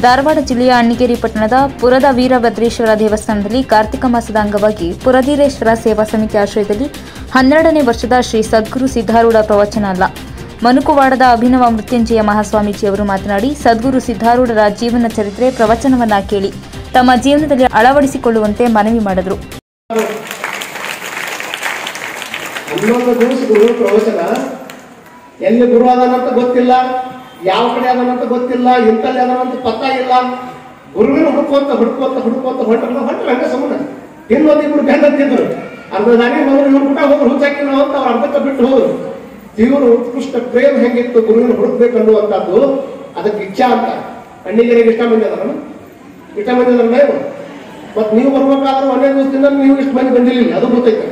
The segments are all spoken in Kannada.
ಧಾರವಾಡ ಜಿಲ್ಲೆಯ ಅಣ್ಣಿಗೇರಿ ಪಟ್ಟಣದ ಪುರದ ವೀರಭದ್ರೇಶ್ವರ ದೇವಸ್ಥಾನದಲ್ಲಿ ಕಾರ್ತಿಕ ಮಾಸದ ಅಂಗವಾಗಿ ಪುರಧೀರೇಶ್ವರ ಸೇವಾ ಸಮಿತಿ ಆಶ್ರಯದಲ್ಲಿ ಹನ್ನೆರಡನೇ ವರ್ಷದ ಶ್ರೀ ಸದ್ಗುರು ಸಿದ್ಧಾರೂಢ ಪ್ರವಚನ ಅಲ್ಲ ಮನುಕುವಾಡದ ಅಭಿನವ ಮೃತ್ಯುಂಜಯ ಮಹಾಸ್ವಾಮೀಜಿಯವರು ಮಾತನಾಡಿ ಸದ್ಗುರು ಸಿದ್ಧಾರೂಢರ ಜೀವನ ಚರಿತ್ರೆ ಪ್ರವಚನವನ್ನ ಕೇಳಿ ತಮ್ಮ ಜೀವನದಲ್ಲಿ ಅಳವಡಿಸಿಕೊಳ್ಳುವಂತೆ ಮನವಿ ಮಾಡಿದರು ಹನ್ನೊಂದು ದಿವಸ ಗುರು ಪ್ರವಚನ ಎಲ್ಲಿ ಗುರು ಅದಾನಂತ ಗೊತ್ತಿಲ್ಲ ಯಾವ ಕಡೆ ಅದಾನಂತ ಗೊತ್ತಿಲ್ಲ ಇಂತಲ್ಲಿ ಅದಾನಂತ ಪತ್ತ ಇಲ್ಲ ಗುರುವಿನ ಹುಡ್ಕೋತ ಹುಡ್ಕೋತ ಹುಡ್ಕೋತ ಹೊಂಟಲ್ಲ ಹೊಂಟಲ್ಲ ಹಂಗೆ ಸುಮ್ಮನೆ ಇನ್ನೊಂದು ಇಬ್ರು ಬೆನ್ನತ್ತಿದ್ರು ಅರ್ಧ ದಾರಿ ಮೊದಲು ಇವ್ರು ಬಿಟ್ಟ ಹೋದ್ರು ಹುಚ್ಚಾಕಿ ನಾವು ಅಂತ ಅವ್ರು ಅರ್ಧಕ್ಕೆ ಬಿಟ್ಟು ಹೋದ್ರು ಇವರು ಉತ್ಕೃಷ್ಟ ಪ್ರೇಮ ಹೆಂಗಿತ್ತು ಗುರುವಿನ ಹುಡುಕ್ಬೇಕು ಅನ್ನುವಂಥದ್ದು ಅದಕ್ಕೆ ಇಚ್ಛಾ ಅಂತ ಕಣ್ಣಿಗೆ ಇಷ್ಟ ಮಂದಿ ಅದಾರ ಇಷ್ಟ ಮಂದಿ ಅದಾರ ನೀವು ಮತ್ತೆ ನೀವು ಬರ್ಬೇಕಾದ್ರೆ ಒಂದೇ ದಿವಸದಿಂದ ನೀವು ಇಷ್ಟು ಮಂದಿ ಬಂದಿಲ್ಲ ಅದು ಗೊತ್ತೈತೆ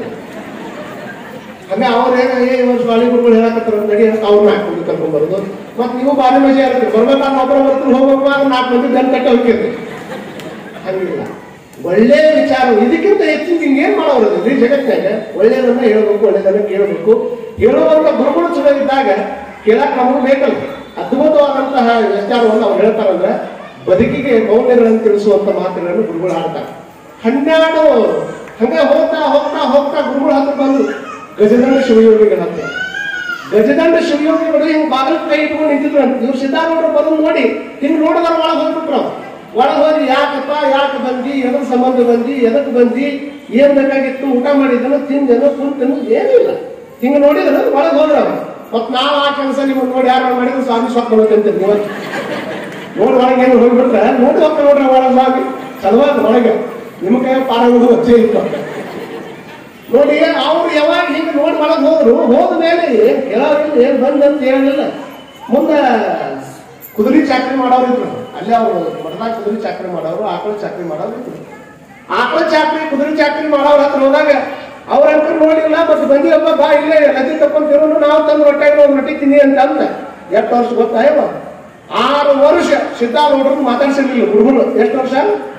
ಹಂಗೆ ಅವ್ರು ಏನೋ ಏ ಇವ್ರು ಶಾಲೆ ಗುರುಗಳು ಹೇಳಕತ್ತಾರ ನಡಿ ಅಂತ ಅವ್ರನ್ನ ಹಾಕೊಂಡು ಕರ್ಕೊಂಡ್ ಬರೋದು ಮತ್ತೆ ನೀವು ಬಾರಿ ಮಜಾ ಇರ್ತೀರಿ ಬರ್ಬೇಕಾದ್ರೆ ಒಬ್ಬರ ಬರ್ತೀರಿ ಹೋಗ್ಬೇಕು ನಾಲ್ಕು ಮಂದಿ ಬೆನ್ ಕಟ್ಟಿ ಹೋಗ್ತೀರಿ ಹಂಗಿಲ್ಲ ಒಳ್ಳೆ ವಿಚಾರ ಇದಕ್ಕಿಂತ ಹೆಚ್ಚಿನ ಹಿಂಗೆ ಏನ್ ಮಾಡೋರು ಈ ಜಗತ್ತಿನಾಗ ಒಳ್ಳೆಯದನ್ನ ಹೇಳ್ಬೇಕು ಒಳ್ಳೆಯದನ್ನ ಕೇಳಬೇಕು ಹೇಳುವಂತ ಗುರುಗಳು ಚಲೋ ಇದ್ದಾಗ ಕೇಳಕ್ ನಮಗೂ ಬೇಕಲ್ಲ ಅದ್ಭುತವಾದಂತಹ ವಿಚಾರವನ್ನು ಅವ್ರು ಹೇಳ್ತಾರಂದ್ರೆ ಬದುಕಿಗೆ ಮೌಲ್ಯಗಳನ್ನು ತಿಳಿಸುವಂತ ಮಾತುಗಳನ್ನು ಗುರುಗಳು ಆಡ್ತಾರೆ ಹನ್ನೆರಡು ಹಂಗೆ ಹೋಗ್ತಾ ಹೋಗ್ತಾ ಹೋಗ್ತಾ ಗುರುಗಳು ಹತ್ರ ಬಂದು ಗಜದಂಡ ಶಿವಯೋಗಿಗಳ ಹತ್ರ ಗಜದಂಡ ಶಿವಯೋಗಿಗಳು ಹಿಂಗ್ ಬಾಗಿಲು ಕೈ ಇಟ್ಕೊಂಡು ನಿಂತಿದ್ರು ಅಂತ ಇವ್ರು ಸಿದ್ಧಾರೂಢರು ಬರೋದು ನೋಡಿ ಹಿಂಗ್ ನೋಡಿದಾರ ಒಳಗೆ ಹೋಗ್ಬಿಟ್ರು ಅವ್ರು. ಒಳಗೆ ಹೋಗಿ ಯಾಕಪ್ಪ ಯಾಕೆ ಬಂದಿ ಎದ್ರ ಸಂಬಂಧ ಬಂದಿ ಎದಕ್ ಬಂದಿ ಏನ್ ಬೇಕಾಗಿತ್ತು ಊಟ ಮಾಡಿದನು ತಿಂದನು ಕುಂತನು ಏನಿಲ್ಲ ಹಿಂಗ್ ನೋಡಿದ್ರು ಒಳಗೆ ಹೋದ್ರ ಅವ್ರು ಮತ್ ನಾವ್ ಆ ಕೆಲಸ ನಿಮ್ಮನ್ನ ನೋಡಿ ಯಾರು ಮಾಡಿದ್ರು ಸ್ವಾಮಿ ಸ್ವಪ್ನ ಅಂತೀರಿ ನೀವು ನೋಡಿ ಒಳಗೆ ಏನು ಹೋಗ್ಬಿಟ್ರೆ ನೋಡಿ ಹೋಗ್ತಾ ನೋಡ್ರಿ ಒಳಗೆ ಸ್ವಾಮಿ ಚಲವಾದ ಒಳಗೆ ನಿಮ್ಮ ಕೈ ಪಾರಗಳು ವಚ್ಚೆ ಇತ್ತು ನೋಡಿ ಅವ್ರು ಯಾವಾಗ ಹಿಂಗೆ ನೋಡಿ ಒಳಗೆ ಹೋದ್ರು ಹೋದ ಮೇಲೆ ಏನ್ ಕೇಳೋರಿಲ್ಲ ಏನ್ ಬಂದಂತ ಹೇಳಿಲ್ಲ ಮುಂದೆ ಕುದುರೆ ಚಾಕ್ರಿ ಮಾಡೋರು ಇದ್ರು ಅಲ್ಲೇ ಅವರು ಮಠದಾಗ ಕುದುರೆ ಚಾಕ್ರಿ ಮಾಡೋರು ಆಕಳ ಚಾಕ್ರಿ ಮಾಡೋರು ಇದ್ರು ಆಕಳ ಚಾಕ್ರಿ ಕುದುರೆ ಚಾಕ್ರಿ ಮಾಡೋರ ಹತ್ರ ಹೋದಾಗ ಅವ್ರ ಹತ್ರ ನೋಡಿಲ್ಲ ಮತ್ತೆ ಬಂದಿರಪ್ಪ ಬಾ ಇಲ್ಲೇ ನದಿ ತಕೊಂತಿರೋನು ನಾವು ತಂದು ರೊಟ್ಟಿ ಒಂದು ರೊಟ್ಟಿ ತಿನ್ನಿ ಅಂತ ಅಂದ ಎಷ್ಟು ವರ್ಷ ಗೊತ್ತಾಯವ ಆರು ವರ್ಷ ಸಿದ್ಧಾರೂಢರು ಮಾತಾಡ್ಸಿರ್ಲಿಲ್ಲ ಹುಡುಗರು ಎಷ್ಟು ವರ್ಷ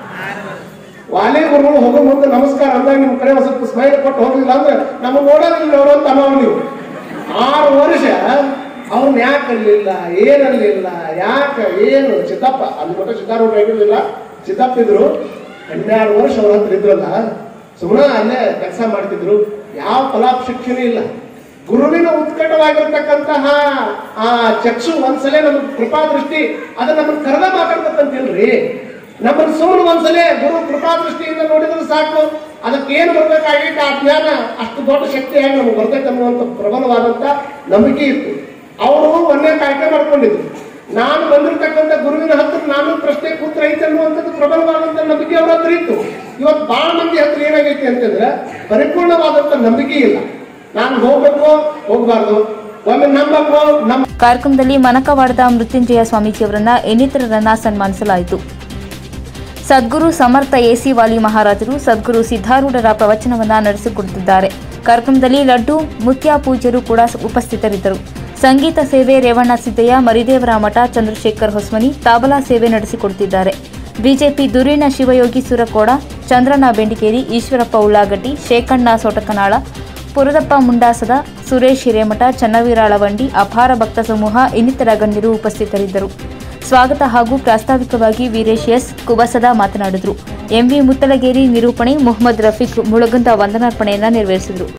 ವಾಲಿ ಗುರುಗಳು ಹೋಗೋ ಮುಂದೆ ನಮಸ್ಕಾರ ಅಂದಾಗ ನಿಮ್ ಕಡೆ ಒಂದ್ ಸ್ವಲ್ಪ ಸ್ಮೈಲ್ ಕೊಟ್ಟು ಹೋಗ್ಲಿಲ್ಲ ಅಂದ್ರೆ ನಮ್ಮ ನೋಡೋದಿಲ್ಲ ಅವರು ಅಂತ ಅನ್ನೋ ನೀವು ಆರು ವರ್ಷ ಅವ್ರನ್ನ ಯಾಕೆ ಅಲ್ಲಿಲ್ಲ ಏನಲ್ಲಿಲ್ಲ ಯಾಕೆ ಏನು ಸಿದ್ದಪ್ಪ ಅಲ್ಲಿ ಮಟ್ಟ ಸಿದ್ಧಾರೂಢ ಆಗಿರ್ಲಿಲ್ಲ ಸಿದ್ದಪ್ಪ ಇದ್ರು ಹನ್ನೆರಡು ವರ್ಷ ಅವ್ರ ಹತ್ರ ಇದ್ರಲ್ಲ ಸುಮ್ಮನೆ ಅಲ್ಲೇ ಕೆಲಸ ಮಾಡ್ತಿದ್ರು ಯಾವ ಫಲಾಪ್ ಶಿಕ್ಷಣ ಇಲ್ಲ ಗುರುವಿನ ಉತ್ಕಟವಾಗಿರ್ತಕ್ಕಂತಹ ಆ ಚಕ್ಷು ಒಂದ್ಸಲ ನಮ್ಗೆ ಕೃಪಾ ದೃಷ್ಟಿ ಅದು ನಮ್ಮನ್ನ ಕರೆದ ಮಾತಾಡ್ಬೇಕಂತಿಲ್ರಿ ನಮ್ಮನ್ನ ಸುಮ್ಮನೆ ಒಂದ್ಸಲ ಗುರು ಕೃಪಾ ದೃಷ್ಟಿಯಿಂದ ನೋಡಿದ್ರೆ ಸಾಕು ಅದಕ್ಕೆ ಏನು ಬರ್ಬೇಕಾಗಿತ್ತು ಆ ಜ್ಞಾನ ಅಷ್ಟು ದೊಡ್ಡ ಶಕ್ತಿಯಾಗಿ ನಮ್ಗೆ ಬರ್ತೈತೆ ಅನ್ನುವಂಥ ಪ್ರಬಲವಾದಂತ ನಂಬಿಕೆ ಇತ್ತು ಅವರು ಒಂದೇ ಕಾಯ್ಕೆ ಮಾಡ್ಕೊಂಡಿದ್ರು ನಾನು ಬಂದಿರತಕ್ಕಂಥ ಗುರುವಿನ ಹತ್ರ ನಾನು ಪ್ರಶ್ನೆ ಕೂತ್ರ ಐತೆ ಅನ್ನುವಂಥದ್ದು ಪ್ರಬಲವಾದಂತ ನಂಬಿಕೆ ಅವ್ರ ಹತ್ರ ಇತ್ತು ಇವತ್ತು ಬಹಳ ಮಂದಿ ಹತ್ರ ಏನಾಗೈತಿ ಅಂತಂದ್ರೆ ಪರಿಪೂರ್ಣವಾದಂತ ನಂಬಿಕೆ ಇಲ್ಲ ನಾನು ಹೋಗ್ಬೇಕು ಹೋಗ್ಬಾರ್ದು ಒಮ್ಮೆ ನಂಬಬೇಕು ನಮ್ಮ ಕಾರ್ಯಕ್ರಮದಲ್ಲಿ ಮನಕವಾಡದ ಮೃತ್ಯುಂಜಯ ಸ್ವಾಮೀಜಿಯವರನ್ನ ಇನ್ನಿತರರನ್ನ ಸನ್ಮಾನಿಸಲಾಯಿತು ಸದ್ಗುರು ಸಮರ್ಥ ಎಸಿ ವಾಲಿ ಮಹಾರಾಜರು ಸದ್ಗುರು ಸಿದ್ಧಾರೂಢರ ಪ್ರವಚನವನ್ನ ನಡೆಸಿಕೊಡುತ್ತಿದ್ದಾರೆ ಕಾರ್ಯಕ್ರಮದಲ್ಲಿ ಲಡ್ಡು ಮುತ್ಯ ಪೂಜ್ಯರು ಕೂಡ ಉಪಸ್ಥಿತರಿದ್ದರು ಸಂಗೀತ ಸೇವೆ ರೇವಣ್ಣ ಸಿದ್ದಯ್ಯ ಮರಿದೇವರ ಮಠ ಚಂದ್ರಶೇಖರ್ ಹೊಸ್ಮನಿ ತಾಬಲಾ ಸೇವೆ ನಡೆಸಿಕೊಡುತ್ತಿದ್ದಾರೆ ಬಿಜೆಪಿ ದುರೀಣ ಶಿವಯೋಗಿ ಸುರಕೋಡ ಚಂದ್ರಣ್ಣ ಬೆಂಡಿಕೇರಿ ಈಶ್ವರಪ್ಪ ಉಳ್ಳಾಗಡ್ಡಿ ಶೇಖಣ್ಣ ಸೊಟಕನಾಳ ಪುರದಪ್ಪ ಮುಂಡಾಸದ ಸುರೇಶ್ ಹಿರೇಮಠ ಚನ್ನವೀರ ಅಳವಂಡಿ ಅಪಾರ ಭಕ್ತ ಸಮೂಹ ಇನ್ನಿತರ ಗಣ್ಯರು ಉಪಸ್ಥಿತರಿದ್ದರು ಸ್ವಾಗತ ಹಾಗೂ ಪ್ರಾಸ್ತಾವಿಕವಾಗಿ ವೀರೇಶ್ ಎಸ್ ಕುಬಸದ ಮಾತನಾಡಿದರು ಎಂವಿ ಮುತ್ತಲಗೇರಿ ನಿರೂಪಣೆ ಮೊಹಮ್ಮದ್ ರಫೀಕ್ ಮುಳಗುಂದ ವಂದನಾರ್ಪಣೆಯನ್ನ ನೆರವೇರಿಸಿದರು